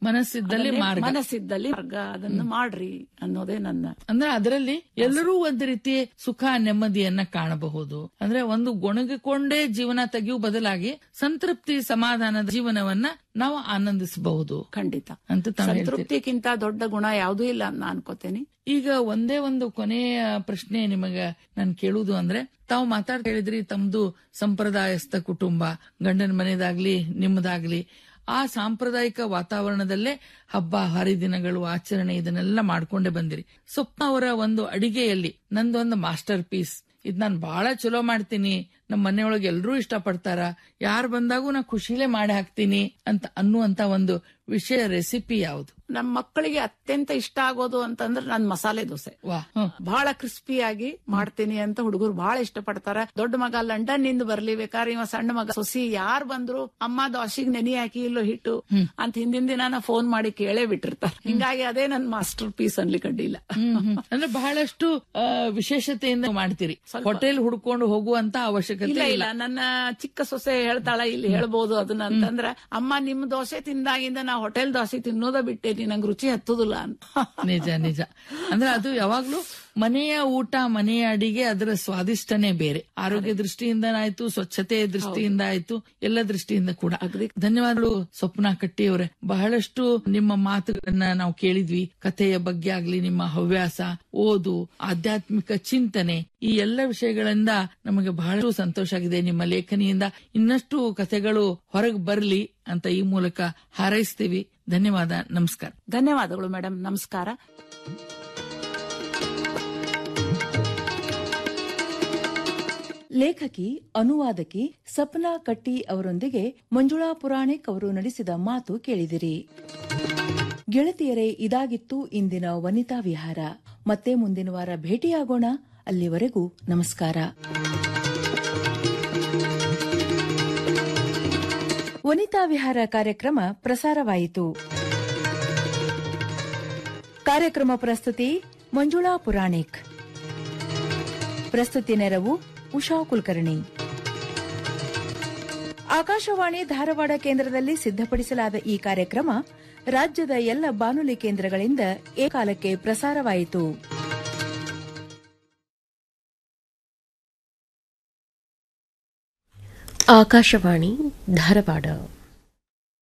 ಮನಸ್ಸಿದ್ದಲ್ಲಿ ಅದನ್ನೇ ಮಾರ್ಗ ಮನಸ್ಸಿದ್ದಲ್ಲಿ ಮಾರ್ಗ ಅದನ್ನು ಮಾಡ್ರಿ ಅನ್ನೋದೇ ನನ್ನ ಅಂದ್ರೆ ಅದರಲ್ಲಿ ಎಲ್ಲರೂ ಒಂದು ರೀತಿ ಸುಖ ನೆಮ್ಮದಿಯನ್ನ ಕಾಣಬಹುದು ಅಂದ್ರೆ ಒಂದು ಗೊಣಗಿಕೊಂಡೇ ಜೀವನ ತೆಗೆಯುವ ಬದಲಾಗಿ ಸಂತೃಪ್ತಿ ಸಮಾಧಾನದ ಜೀವನವನ್ನ ನಾವು ಆನಂದಿಸಬಹುದು ಖಂಡಿತ ಅಂತ ತಾವು ಹೇಳ್ತೀರಿ. ಸಂತೃಪ್ತಿಗಿಂತ ದೊಡ್ಡ ಗುಣ ಯಾವುದೂ ಇಲ್ಲ ಅಂತ ನಾನು ಅನ್ಕೋತೇನೆ ಈಗ ಒಂದೇ ಒಂದು ಕೊನೆಯ ಪ್ರಶ್ನೆ ನಿಮಗ ನಾನು ಕೇಳುವುದು ಅಂದ್ರೆ ತಾವು ಮಾತಾಡ್ತಾ ಹೇಳಿದ್ರಿ ತಮ್ದು ಸಂಪ್ರದಾಯಸ್ಥ ಕುಟುಂಬ ಗಂಡನ ಮನೆದಾಗ್ಲಿ ನಿಮ್ಮದಾಗ್ಲಿ ಆ ಸಾಂಪ್ರದಾಯಿಕ ವಾತಾವರಣದಲ್ಲೇ ಹಬ್ಬ ಹರಿದಿನಗಳು ಆಚರಣೆ ಇದನ್ನೆಲ್ಲ ಮಾಡ್ಕೊಂಡೇ ಬಂದಿರಿ ಸ್ವಪ್ನ ಅವರ ಒಂದು ಅಡಿಗೆಯಲ್ಲಿ ನಂದೊಂದು ಮಾಸ್ಟರ್ ಪೀಸ್ ಇದ್ ನಾನ್ ಬಹಳ ಚಲೋ ಮಾಡ್ತೀನಿ ನಮ್ಮ ಮನೆಯೊಳಗೆ ಎಲ್ಲರೂ ಇಷ್ಟಪಡ್ತಾರ ಯಾರು ಬಂದಾಗೂ ನಾ ಖುಷಿಲೇ ಮಾಡಿ ಹಾಕ್ತೀನಿ ಅಂತ ಅನ್ನುವಂತ ಒಂದು ವಿಷಯ ರೆಸಿಪಿ ಯಾವುದು ನಮ್ಮ ಮಕ್ಕಳಿಗೆ ಅತ್ಯಂತ ಇಷ್ಟ ಆಗೋದು ಅಂತಂದ್ರೆ ನನ್ ಮಸಾಲೆ ದೋಸೆ ವಾ ಹ್ಮ್. ಬಹಳ ಕ್ರಿಸ್ಪಿಯಾಗಿ ಮಾಡ್ತೀನಿ ಅಂತ ಹುಡುಗರು ಬಹಳ ಇಷ್ಟಪಡ್ತಾರ ದೊಡ್ಡ ಮಗ ಲಂಡನ್ ನಿಂದ ಬರ್ಲಿ ಬೇಕಾದ್ರೆ ಇವ ಸಣ್ಣ ಮಗ ಸೊಸಿ ಯಾರ್ ಬಂದ್ರು ಅಮ್ಮ ದೋಸೆಗ್ ನೆನೆ ಹಾಕಿ ಇಲ್ಲೋ ಹಿಟ್ಟು ಅಂತ ಹಿಂದಿನ ದಿನ ಫೋನ್ ಮಾಡಿ ಕೇಳೇ ಬಿಟ್ಟಿರ್ತಾರೆ ಹಿಂಗಾಗಿ ಅದೇ ನನ್ ಮಾಸ್ಟರ್ ಪೀಸ್ ಅನ್ಲಿಕ್ಕೆ ಅಡ್ಡಿಲ್ಲ ಹ್ಮ್, ಹ್ಮ್. ಅಂದ್ರೆ ಬಹಳಷ್ಟು ಆ, ವಿಶೇಷತೆಯಿಂದ ಮಾಡ್ತೀರಿ ಹೋಟೆಲ್ ಹುಡ್ಕೊಂಡು ಹೋಗುವಂತ ಅವಶ್ಯಕತೆ ಇಲ್ಲ ಇಲ್ಲ ಇಲ್ಲ ನನ್ನ ಚಿಕ್ಕ ಸೊಸೆ ಹೇಳ್ತಾಳ ಇಲ್ಲಿ ಹೇಳ್ಬೋದು ಅದನ್ನ ಅಂತಂದ್ರ ಅಮ್ಮ ನಿಮ್ ದೋಸೆ ತಿಂದಾಗಿಂದ ನಾ ಹೋಟೆಲ್ ದೋಸೆ ತಿನ್ನೋದ ಬಿಟ್ಟೇನಿ ನಂಗೆ ರುಚಿ ಹತ್ತುದಿಲ್ಲ ಅಂತ ನಿಜ ನಿಜ ಅಂದ್ರೆ ಅದು ಯಾವಾಗ್ಲೂ ಮನೆಯ ಊಟ ಮನೆಯ ಅಡಿಗೆ ಅದರ ಸ್ವಾದಿಷ್ಟನೇ ಬೇರೆ ಆರೋಗ್ಯ ದೃಷ್ಟಿಯಿಂದ ಆಯ್ತು ಸ್ವಚ್ಛತೆಯ ದೃಷ್ಟಿಯಿಂದ ಆಯ್ತು ಎಲ್ಲ ದೃಷ್ಟಿಯಿಂದ ಕೂಡ ಧನ್ಯವಾದಗಳು ಸ್ವಪ್ನ ಕಟ್ಟಿ ಅವರೇ ಬಹಳಷ್ಟು ನಿಮ್ಮ ಮಾತುಗಳನ್ನ ನಾವು ಕೇಳಿದ್ವಿ ಕಥೆಯ ಬಗ್ಗೆ ಆಗ್ಲಿ ನಿಮ್ಮ ಹವ್ಯಾಸ ಓದು ಆಧ್ಯಾತ್ಮಿಕ ಚಿಂತನೆ ಈ ಎಲ್ಲ ವಿಷಯಗಳಿಂದ ನಮಗೆ ಬಹಳಷ್ಟು ಸಂತೋಷ ಆಗಿದೆ ನಿಮ್ಮ ಲೇಖನಿಯಿಂದ ಇನ್ನಷ್ಟು ಕಥೆಗಳು ಹೊರಗೆ ಬರಲಿ ಅಂತ ಈ ಮೂಲಕ ಹಾರೈಸ್ತೀವಿ ಧನ್ಯವಾದ ನಮಸ್ಕಾರ ಧನ್ಯವಾದಗಳು ಮೇಡಮ್ ನಮಸ್ಕಾರ ಲೇಖಕಿ ಅನುವಾದಕಿ ಸಪ್ನಾ ಕಟ್ಟಿ ಅವರೊಂದಿಗೆ ಮಂಜುಳಾ ಪುರಾಣಿಕ್ ಅವರು ನಡೆಸಿದ ಮಾತು ಕೇಳಿದಿರಿ ಗೆಳತಿಯರೇ ಇದಾಗಿತ್ತು ಇಂದಿನ ವನಿತಾ ವಿಹಾರ ಮತ್ತೆ ಮುಂದಿನ ವಾರ ಭೇಟಿಯಾಗೋಣ ಅಲ್ಲಿವರೆಗೂ ನಮಸ್ಕಾರ ವನಿತಾ ವಿಹಾರ ಕಾರ್ಯಕ್ರಮ ಪ್ರಸಾರವಾಯಿತು ಕಾರ್ಯಕ್ರಮ ಪ್ರಸ್ತುತಿ ಮಂಜುಳಾ ಪುರಾಣಿಕ್ ಪ್ರಸ್ತುತಿ ನೆರವು ಉಷಾ ಕುಲಕರ್ಣಿ ಆಕಾಶವಾಣಿ ಧಾರವಾಡ ಕೇಂದ್ರದಲ್ಲಿ ಸಿದ್ಧಪಡಿಸಲಾದ ಈ ಕಾರ್ಯಕ್ರಮ ರಾಜ್ಯದ ಎಲ್ಲ ಬಾನುಲಿ ಕೇಂದ್ರಗಳಿಂದ ಏಕಾಲಕ್ಕೆ ಪ್ರಸಾರವಾಯಿತು ಆಕಾಶವಾಣಿ ಧಾರವಾಡ